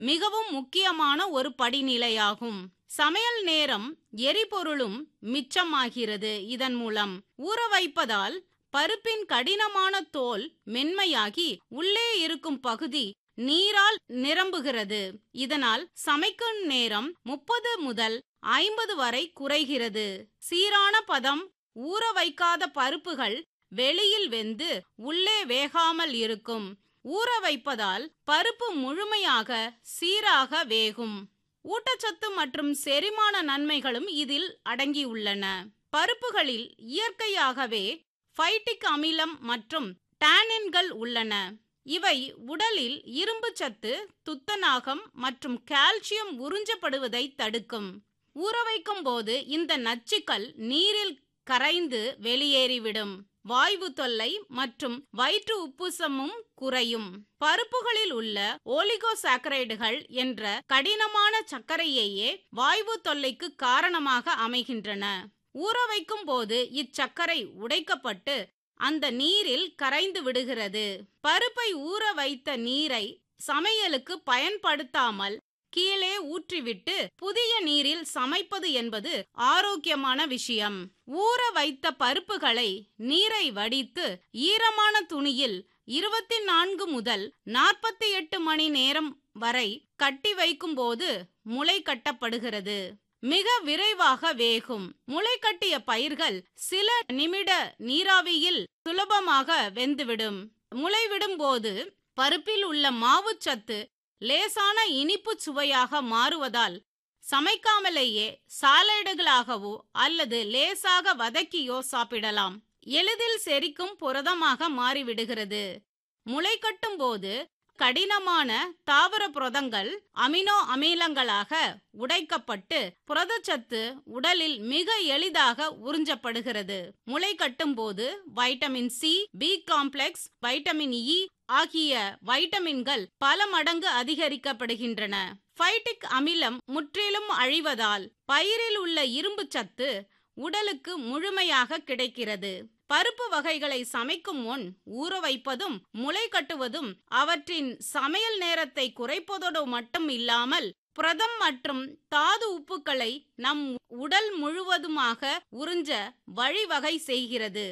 மிகவும் முக்கியமான ஒரு படிநிலையாகும் சமையல் நேரம் எரிபொருளும் மிச்சமாகிறது இதன் மூலம் ஊற வைப்பதால் பருப்பின் கடினமான தோல் மென்மையாகி உள்ளே இருக்கும் பகுதி நீரால் நிரம்புகிறது இதனால் சமைக்கும் நேரம் முப்பது முதல் ஐம்பது வரை குறைகிறது சீரான பதம் ஊற வைக்காத பருப்புகள் வெளியில் வெந்து உள்ளே வேகாமல் இருக்கும் ஊற வைப்பதால் பருப்பு முழுமையாக சீராக வேகும் ஊட்டச்சத்து மற்றும் செரிமான நன்மைகளும் இதில் அடங்கியுள்ளன பருப்புகளில் இயற்கையாகவே ஃபைட்டிக் அமிலம் மற்றும் டானின்கள் உள்ளன இவை உடலில் இரும்பு சத்து துத்தநாகம் மற்றும் கால்சியம் உறிஞ்சப்படுவதை தடுக்கும் ஊற வைக்கும் போது இந்த நச்சுக்கள் நீரில் கரைந்து வெளியேறிவிடும் வாய்வு தொல்லை மற்றும் வயிற்று உப்புசமும் குறையும் பருப்புகளில் உள்ள ஓலிகோசாக்கரைடுகள் என்ற கடினமான சர்க்கரையையே வாய்வு தொல்லைக்கு காரணமாக அமைகின்றன ஊற வைக்கும் போது இச்சர்க்கரை உடைக்கப்பட்டு அந்த நீரில் கரைந்து விடுகிறது பருப்பை ஊற வைத்த நீரை சமையலுக்கு பயன்படுத்தாமல் கீழே ஊற்றிவிட்டு புதிய நீரில் சமைப்பது என்பது ஆரோக்கியமான விஷயம் ஊற வைத்த பருப்புகளை நீரை வடித்து ஈரமான துணியில் இருபத்தி நான்கு முதல் நாற்பத்தி எட்டு மணி நேரம் வரை கட்டி வைக்கும்போது முளை கட்டப்படுகிறது மிக விரைவாக வேகும் முளை கட்டிய பயிர்கள் சில நிமிட நீராவியில் சுலபமாக வெந்துவிடும் முளைவிடும் போது பருப்பில் உள்ள மாவுச்சத்து லேசான இனிப்பு சுவையாக மாறுவதால் சமைக்காமலேயே சாலடுகளாகவோ அல்லது லேசாக வதக்கியோ சாப்பிடலாம் எளிதில் செரிக்கும் புரதமாக மாறிவிடுகிறது முளை கட்டும் போது கடினமான தாவர புரதங்கள் அமினோ அமிலங்களாக உடைக்கப்பட்டு புரதச்சத்து உடலில் மிக எளிதாக உறிஞ்சப்படுகிறது முளை கட்டும் போது vitamin C B complex vitamin E ஆகிய வைட்டமின்கள் பல மடங்கு அதிகரிக்கப்படுகின்றன ஃபைட்டிக் அமிலம் முற்றிலும் அழிவதால் பயிரில் உள்ள இரும்பு சத்து உடலுக்கு முழுமையாக கிடைக்கிறது பருப்பு வகைகளை சமைக்கும் முன் ஊற வைப்பதும் முளை கட்டுவதும் அவற்றின் சமையல் நேரத்தை குறைப்பதோடு மட்டும் இல்லாமல் புரதம் மற்றும் தாது உப்புக்களை நம் உடல் முழுவதுமாக உறிஞ்ச வழிவகை செய்கிறது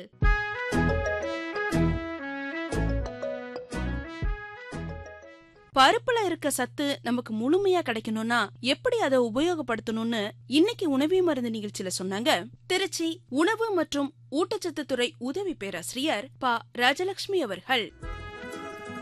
பருப்புல இருக்க சத்து நமக்கு முழுமையா கிடைக்கணும்னா எப்படி அதை உபயோகப்படுத்தணும்னு இன்னைக்கு உணவே மருந்து நிகழ்ச்சியில சொன்னாங்க திருச்சி உணவு மற்றும் ஊட்டச்சத்து துறை உதவி பேராசிரியர் ப ராஜலட்சுமி அவர்கள்